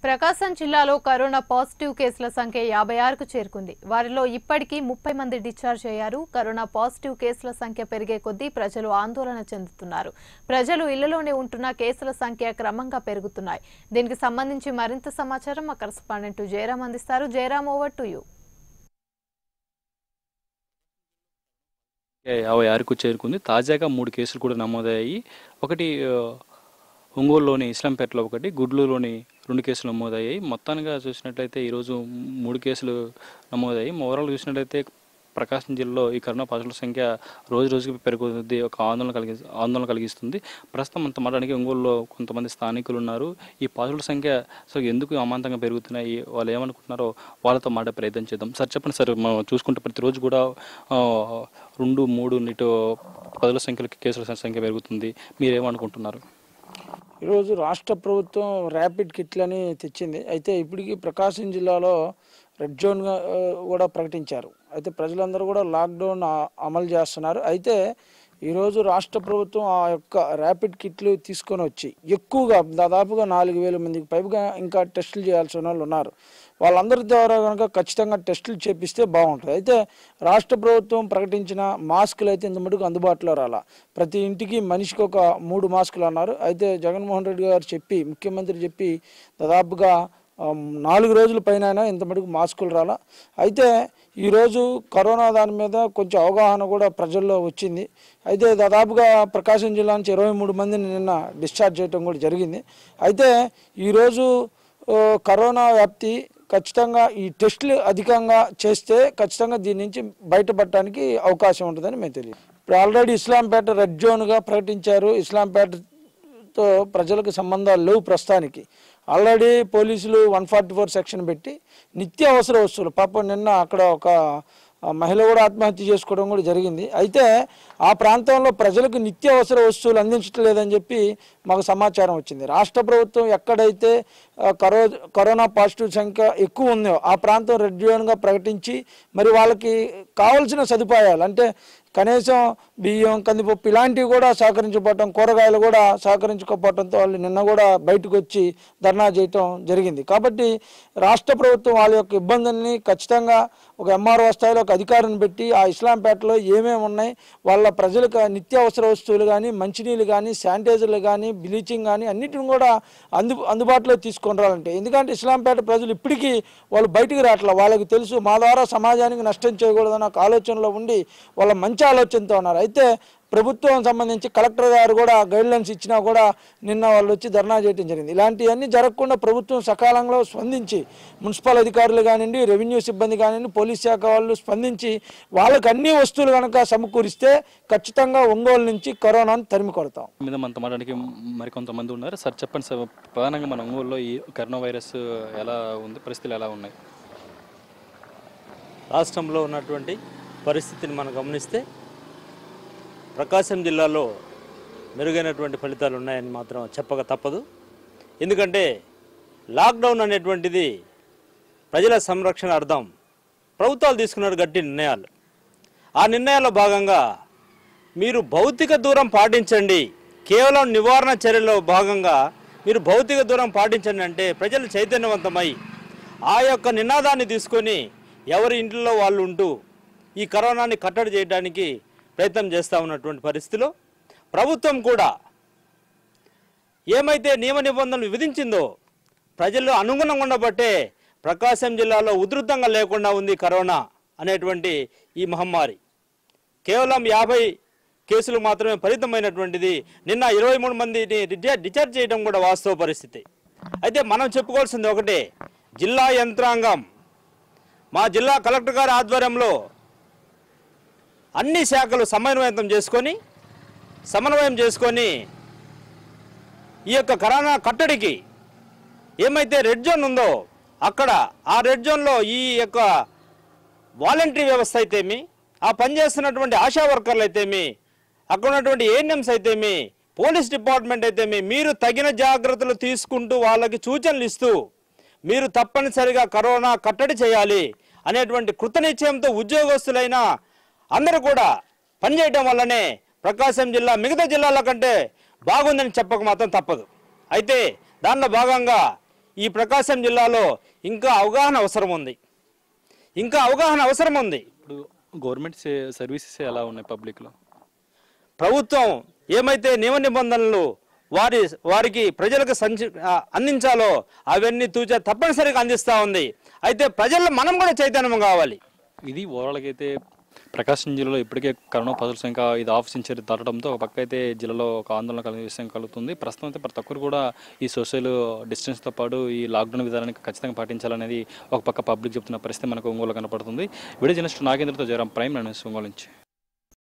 ప్రకాశం జిల్లాలో corona positive కేసుల సంఖ్య యాభై ఆరుకు చేరుకుంది వారిలో ఇప్పటికీ ముప్పై మంది డిశ్చార్జ్ అయ్యారు కరోనా పాజిటివ్ కేసుల సంఖ్య పెరిగే కొద్దీ ప్రజలు ఆందోళన చెందుతున్నారు ప్రజలు ఇళ్లలోనే ఉంటున్న కేసుల సంఖ్య క్రమంగా పెరుగుతున్నాయి దీనికి సంబంధించి మరింత సమాచారం మా కరస్పాండెంట్ జయరాం అందిస్తారు జయరాం ఓవర్ టు యూ యాభై ఆరుకు చేరుకుంది తాజాగా మూడు కేసులు కూడా నమోదయ్యాయి ఒకటి ఆ, ఒంగోలులోని ఇస్లాంపేటలో ఒకటి గుడ్లూరులోని రెండు కేసులు నమోదయ్యాయి మొత్తానికి చూసినట్లయితే ఈరోజు మూడు కేసులు నమోదయ్యాయి ఓవరాల్ చూసినట్లయితే ప్రకాశం జిల్లాలో ఈ కరోనా పాజిటివ్ సంఖ్య రోజు రోజుకి పెరుగుతుంది ఒక ఆందోళన కలిగి ఆందోళన కలిగిస్తుంది ప్రస్తుతం అంత మాట్లాడానికి ఒంగోలులో కొంతమంది స్థానికులు ఉన్నారు ఈ పాజిటివ్ సంఖ్య సో ఎందుకు అమాంతంగా పెరుగుతున్నాయి వాళ్ళు ఏమనుకుంటున్నారో వాళ్ళతో మాట ప్రయత్నం చేద్దాం సార్ చెప్పండి సార్ మనం చూసుకుంటే ప్రతిరోజు కూడా ఆ, రెండు మూడు ఇటు పదుల సంఖ్యలో కేసుల సంఖ్య పెరుగుతుంది మీరేమనుకుంటున్నారు ఈరోజు రాష్ట్ర ప్రభుత్వం ర్యాపిడ్ కిట్లని తెచ్చింది అయితే ఇప్పటికీ ప్రకాశం జిల్లాలో రెడ్ జోన్గా ఆ, కూడా ప్రకటించారు అయితే ప్రజలందరూ కూడా లాక్డౌన్ ఆ- అమలు చేస్తున్నారు అయితే ఈరోజు రాష్ట్ర ప్రభుత్వం ఆ యొక్క ర్యాపిడ్ కిట్లు తీసుకొని వచ్చి ఎక్కువగా దాదాపుగా నాలుగు వేల మందికి పైగా ఇంకా టెస్టులు చేయాల్సిన వాళ్ళు ఉన్నారు వాళ్ళందరి ద్వారా కనుక ఖచ్చితంగా టెస్టులు చేపిస్తే బాగుంటుంది అయితే రాష్ట్ర ప్రభుత్వం ప్రకటించిన మాస్కులు అయితే ఇంత మటుకు అందుబాటులో రాలా ప్రతి ఇంటికి మనిషికి ఒక మూడు మాస్కులు అన్నారు అయితే జగన్మోహన్ రెడ్డి గారు చెప్పి ముఖ్యమంత్రి చెప్పి దాదాపుగా ఆ, నాలుగు రోజుల పైన ఇంత మటుకు మాస్కులు రాలా అయితే ఈరోజు కరోనా దాని మీద కొంచెం అవగాహన కూడా ప్రజల్లో వచ్చింది అయితే దాదాపుగా ప్రకాశం జిల్లా నుంచి ఇరవై మూడు మందిని నిన్న డిశ్చార్జ్ చేయడం కూడా జరిగింది అయితే ఈరోజు ఆ, కరోనా వ్యాప్తి ఖచ్చితంగా ఈ టెస్టులు అధికంగా చేస్తే ఖచ్చితంగా దీని నుంచి బయటపడటానికి అవకాశం ఉంటుందని మేము తెలియదు ఇప్పుడు ఆల్రెడీ ఇస్లాంపేట రెడ్ జోన్గా ప్రకటించారు ఇస్లాంపేటతో ప్రజలకు సంబంధాలు లేవు ప్రస్తుతానికి ఆల్రెడీ పోలీసులు వన్ ఫార్టీ ఫోర్ సెక్షన్ పెట్టి నిత్యావసర వస్తువులు పాపం నిన్న అక్కడ ఒక ఆ మహిళ కూడా ఆత్మహత్య చేసుకోవడం కూడా జరిగింది అయితే ఆ ప్రాంతంలో ప్రజలకు నిత్యావసర వస్తువులు అందించట్లేదని చెప్పి మాకు సమాచారం వచ్చింది రాష్ట్ర ప్రభుత్వం ఎక్కడైతే ఆ, కరో కరోనా పాజిటివ్ సంఖ్య ఎక్కువ ఉందో ఆ ప్రాంతం రెడ్ జోన్గా ప్రకటించి మరి వాళ్ళకి కావాల్సిన సదుపాయాలు అంటే కనీసం బియ్యం కందిపప్పు ఇలాంటివి కూడా సహకరించకపోవటం కూరగాయలు కూడా సహకరించకపోవడంతో వాళ్ళు నిన్న కూడా బయటకు వచ్చి ధర్నా చేయటం జరిగింది కాబట్టి రాష్ట్ర ప్రభుత్వం వాళ్ళ యొక్క ఇబ్బందుల్ని ఖచ్చితంగా ఒక ఎంఆర్ఓ స్థాయిలో ఒక అధికారిని పెట్టి ఆ ఇస్లాంపేటలో ఏమేమి ఉన్నాయి వాళ్ళ ప్రజలకు నిత్యావసర వస్తువులు కానీ మంచినీళ్ళు కానీ శానిటైజర్లు కానీ బ్లీచింగ్ కానీ అన్నిటిని కూడా అందు అందుబాటులో తీసుకొని రావాలంటే ఎందుకంటే ఇస్లాంపేట ప్రజలు ఇప్పటికీ వాళ్ళు బయటికి రావట్లే వాళ్ళకి తెలుసు మా ద్వారా సమాజానికి నష్టం చేయకూడదన్న ఒక ఆలోచనలో ఉండి వాళ్ళ మంచి ఆలోచనతో ఉన్నారు అయితే ప్రభుత్వం సంబంధించి కలెక్టర్ గారు కూడా గైడ్లైన్స్ ఇచ్చినా కూడా నిన్న వాళ్ళు వచ్చి ధర్నా చేయడం జరిగింది ఇలాంటివన్నీ జరగకుండా ప్రభుత్వం సకాలంలో స్పందించి మున్సిపల్ అధికారులు కానివ్వండి రెవెన్యూ సిబ్బంది కానివ్వండి పోలీస్ శాఖ వాళ్ళు స్పందించి వాళ్ళకి అన్ని వస్తువులు కనుక సమకూరిస్తే ఖచ్చితంగా ఒంగోలు నుంచి కరోనాను తరిమి కొడతాం మీద మనతో మాట్లాడడానికి మరికొంతమంది ఉన్నారు సార్ చెప్పండి సార్ ప్రధానంగా మన ఒంగోలులో ఈ కరోనా వైరస్ ఎలా ఉంది పరిస్థితులు ఎలా ఉన్నాయి రాష్ట్రంలో ఉన్నటువంటి పరిస్థితిని మనం గమనిస్తే ప్రకాశం జిల్లాలో మెరుగైనటువంటి ఫలితాలు ఉన్నాయని మాత్రం చెప్పక తప్పదు ఎందుకంటే లాక్డౌన్ అనేటువంటిది ప్రజల సంరక్షణ అర్థం ప్రభుత్వాలు తీసుకున్నారు గట్టి నిర్ణయాలు ఆ నిర్ణయాల్లో భాగంగా మీరు భౌతిక దూరం పాటించండి కేవలం నివారణ చర్యలో భాగంగా మీరు భౌతిక దూరం పాటించండి అంటే ప్రజలు చైతన్యవంతమై ఆ యొక్క నినాదాన్ని తీసుకొని ఎవరి ఇంట్లో వాళ్ళు ఉంటూ ఈ కరోనాని కట్టడి చేయడానికి ప్రయత్నం చేస్తూ ఉన్నటువంటి పరిస్థితిలో ప్రభుత్వం కూడా ఏమైతే నియమ నిబంధనలు విధించిందో ప్రజలు అనుగుణంగా ఉండబట్టే ప్రకాశం జిల్లాలో ఉధృతంగా లేకుండా ఉంది కరోనా అనేటువంటి ఈ మహమ్మారి కేవలం యాభై కేసులు మాత్రమే ఫలితమైనటువంటిది నిన్న ఇరవై మూడు మందిని డిజా- డిశ్చార్జ్ చేయడం కూడా వాస్తవ పరిస్థితి అయితే మనం చెప్పుకోవాల్సింది ఒకటే జిల్లా యంత్రాంగం మా జిల్లా కలెక్టర్ గారి ఆధ్వర్యంలో అన్ని శాఖలు సమన్వయం చేసుకొని సమన్వయం చేసుకొని ఈ యొక్క కరోనా కట్టడికి ఏమైతే రెడ్ జోన్ ఉందో అక్కడ ఆ రెడ్ జోన్లో ఈ యొక్క వాలంటరీ వ్యవస్థ అయితేమి ఆ పనిచేస్తున్నటువంటి ఆశా వర్కర్లు అయితేమి అక్కడ ఉన్నటువంటి ఏఎన్ఎంస్ అయితేమి పోలీస్ డిపార్ట్మెంట్ అయితేమి మీరు తగిన జాగ్రత్తలు తీసుకుంటూ వాళ్ళకి సూచనలు ఇస్తూ మీరు తప్పనిసరిగా కరోనా కట్టడి చేయాలి అనేటువంటి కృతనిశ్చయంతో ఉద్యోగస్తులైన అందరూ కూడా పనిచేయడం వల్లనే ప్రకాశం జిల్లా మిగతా జిల్లాల కంటే బాగుందని చెప్పక మాత్రం తప్పదు అయితే దానిలో భాగంగా ఈ ప్రకాశం జిల్లాలో ఇంకా అవగాహన అవసరం ఉంది ఇంకా అవగాహన అవసరం ఉంది ఇప్పుడు గవర్నమెంట్ సే- సర్వీసెస్ ఎలా ఉన్నాయి పబ్లిక్లో ప్రభుత్వం ఏమైతే నియమ నిబంధనలు వారి వారికి ప్రజలకు సంచి ఆ, అందించాలో అవన్నీ తూచా తప్పనిసరిగా అందిస్తూ ఉంది అయితే ప్రజల్లో మనం కూడా చైతన్యం కావాలి ఇది ఓవరాల్గా అయితే ప్రకాశం జిల్లాలో ఇప్పటికే కరోనా పాజిటివ్ సంఖ్య ఇది ఆఫ్ సెంచరీ దాటడంతో ఒక పక్క అయితే జిల్లాలో ఒక ఆందోళన కలిగే విషయం కలుగుతుంది ప్రస్తుతం అయితే ప్రతి ఒక్కరు కూడా ఈ సోషల్ డిస్టెన్స్తో పాటు ఈ లాక్డౌన్ విధానాన్ని ఖచ్చితంగా పాటించాలనేది ఒక పక్క పబ్లిక్ చెప్తున్న పరిస్థితి మనకు ఒంగోలు కనపడుతుంది వీడియో జర్నలిస్ట్ నాగేంద్రతో జయరాం ప్రైమ్ నేను ఒంగోలు నుంచి